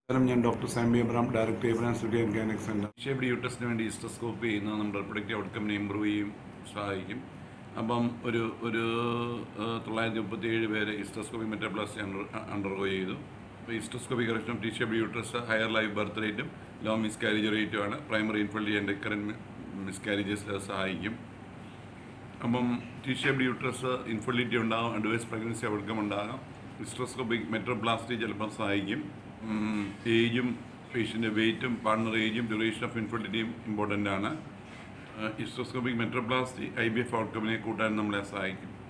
നമസ്കാരം ഞാൻ doctor Sami Abram director Abram studio and gynaec centre shaped യൂട്ടസിന് വേണ്ടി ഇസ്റ്റോസ്കോപ്പ് ചെയ്യുന്നത് നമ്മുടെ റിപ്രഡക്റ്റീവ് ഔട്ട്കമ്മിനെ ഇമ്പ്രൂവ് ചെയ്യും സഹായിക്കും അപ്പം ഒരു ഒരു ഏഹ്, തൊള്ളായിരത്തി മുപ്പത്തി ഏഴ് പേര് ഇസ്റ്റോസ്കോപ്പി മെറ്റപ്ലാസ്റ്റി അണ്ടർ അണ്ടർഗോ ചെയ്തു അപ്പോൾ hysteroscopy correction of T shaped uterus higher life birth റേറ്റും ലോ മിസ്കാരേജ് റേറ്റും ആണ് primary infertility and current miscarriages സഹായിക്കും അപ്പം ടീഷേപ്ഡ് യൂട്രസ് ഇൻഫെർട്ടിലിറ്റി ഉണ്ടാകും അഡ്വൈസ് പ്രഗ്നൻസി ഔട്ട്കം ഉണ്ടാകാം ഹിസ്ട്രോസ്കോപ്പിക് മെട്രോപ്ലാസ്റ്റി ചിലപ്പം സഹായിക്കും ഏജും പേഷ്യൻ്റെ വെയിറ്റും പാർട്ണർ ഏജും ഡ്യൂറേഷൻ ഓഫ് ഇൻഫെർട്ടിലിറ്റിയും ഇമ്പോർട്ടൻ്റ് ആണ് hysteroscopic metroplasty I V F ഔട്ട്കമിനെ കൂട്ടാൻ നമ്മളെ സഹായിക്കും